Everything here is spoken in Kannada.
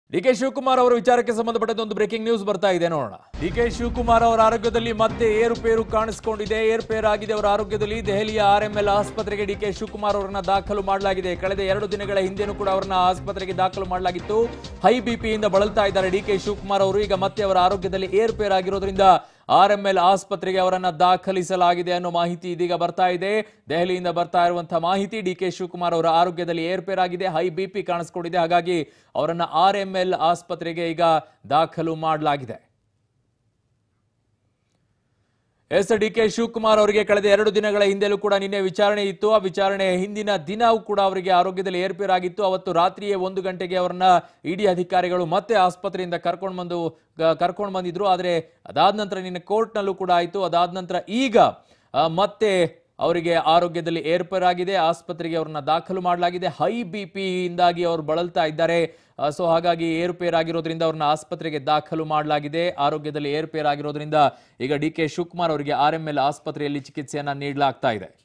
ಡಿ ಕೆ ಶಿವಕುಮಾರ್ ಅವರ ವಿಚಾರಕ್ಕೆ ಸಂಬಂಧಪಟ್ಟಂತೆ ಒಂದು ಬ್ರೇಕಿಂಗ್ ನ್ಯೂಸ್ ಬರ್ತಾ ಇದೆ ನೋಡೋಣ ಡಿ ಕೆ ಶಿವಕುಮಾರ್ ಅವರ ಆರೋಗ್ಯದಲ್ಲಿ ಮತ್ತೆ ಏರುಪೇರು ಕಾಣಿಸಿಕೊಂಡಿದೆ ಏರುಪೇರು ಆಗಿದೆ ಅವರ ಆರೋಗ್ಯದಲ್ಲಿ ದೆಹಲಿಯ ಆರ್ ಎಂ ಎಲ್ ಆಸ್ಪತ್ರೆಗೆ ಡಿ ಕೆ ಶಿವಕುಮಾರ್ ಅವರನ್ನ ದಾಖಲು ಮಾಡಲಾಗಿದೆ ಕಳೆದ ಎರಡು ದಿನಗಳ ಹಿಂದೆನೂ ಕೂಡ ಅವರನ್ನ ಆಸ್ಪತ್ರೆಗೆ ದಾಖಲು ಮಾಡಲಾಗಿತ್ತು ಹೈ ಬಿಪಿಯಿಂದ ಬಳಲ್ತಾ ಇದ್ದಾರೆ ಡಿ ಕೆ ಶಿವಕುಮಾರ್ ಅವರು ಈಗ ಮತ್ತೆ ಅವರ ಆರೋಗ್ಯದಲ್ಲಿ ಏರುಪೇರು ಆಗಿರೋದ್ರಿಂದ ಆರ್ ಎಂ ಎಲ್ ಆಸ್ಪತ್ರೆಗೆ ಅವರನ್ನ ದಾಖಲಿಸಲಾಗಿದೆ ಅನ್ನೋ ಮಾಹಿತಿ ಇದೀಗ ಬರ್ತಾ ಇದೆ ದೆಹಲಿಯಿಂದ ಬರ್ತಾ ಇರುವಂತಹ ಮಾಹಿತಿ ಡಿ ಕೆ ಶಿವಕುಮಾರ್ ಅವರ ಆರೋಗ್ಯದಲ್ಲಿ ಏರ್ಪೇರಾಗಿದೆ ಹೈ ಬಿ ಪಿ ಕಾಣಿಸ್ಕೊಂಡಿದೆ ಹಾಗಾಗಿ ಅವರನ್ನ ಆರ್ ಎಂ ಎಲ್ ಆಸ್ಪತ್ರೆಗೆ ಈಗ ದಾಖಲು ಮಾಡಲಾಗಿದೆ ಎಸ್ ಡಿ ಕೆ ಶಿವಕುಮಾರ್ ಅವರಿಗೆ ಕಳೆದ ಎರಡು ದಿನಗಳ ಹಿಂದೆಲೂ ಕೂಡ ನಿನ್ನೆ ವಿಚಾರಣೆ ಇತ್ತು ಆ ವಿಚಾರಣೆ ಹಿಂದಿನ ದಿನವೂ ಕೂಡ ಅವರಿಗೆ ಆರೋಗ್ಯದಲ್ಲಿ ಏರ್ಪೇರಾಗಿತ್ತು ಅವತ್ತು ರಾತ್ರಿಯೇ ಒಂದು ಗಂಟೆಗೆ ಅವರನ್ನ ಇಡಿ ಅಧಿಕಾರಿಗಳು ಮತ್ತೆ ಆಸ್ಪತ್ರೆಯಿಂದ ಕರ್ಕೊಂಡು ಬಂದು ಕರ್ಕೊಂಡು ಬಂದಿದ್ರು ಆದರೆ ಅದಾದ ನಂತರ ನಿನ್ನೆ ಕೋರ್ಟ್ನಲ್ಲೂ ಕೂಡ ಆಯಿತು ಅದಾದ ನಂತರ ಈಗ ಆ, ಮತ್ತೆ ಅವರಿಗೆ ಆರೋಗ್ಯದಲ್ಲಿ ಏರ್ಪೇರಾಗಿದೆ ಆಸ್ಪತ್ರೆಗೆ ಅವ್ರನ್ನ ದಾಖಲು ಮಾಡಲಾಗಿದೆ ಹೈ ಬಿ ಇಂದಾಗಿ ಅವರು ಬಳಲ್ತಾ ಇದ್ದಾರೆ ಸೊ ಹಾಗಾಗಿ ಏರುಪೇರಾಗಿರೋದ್ರಿಂದ ಅವ್ರನ್ನ ಆಸ್ಪತ್ರೆಗೆ ದಾಖಲು ಮಾಡಲಾಗಿದೆ ಆರೋಗ್ಯದಲ್ಲಿ ಏರುಪೇರಾಗಿರೋದ್ರಿಂದ ಈಗ ಡಿ ಕೆ ಶಿವಕುಮಾರ್ ಅವರಿಗೆ ಆರ್ ಎಂ ಎಲ್ ಆಸ್ಪತ್ರೆಯಲ್ಲಿ ಚಿಕಿತ್ಸೆಯನ್ನ ನೀಡಲಾಗ್ತಾ ಇದೆ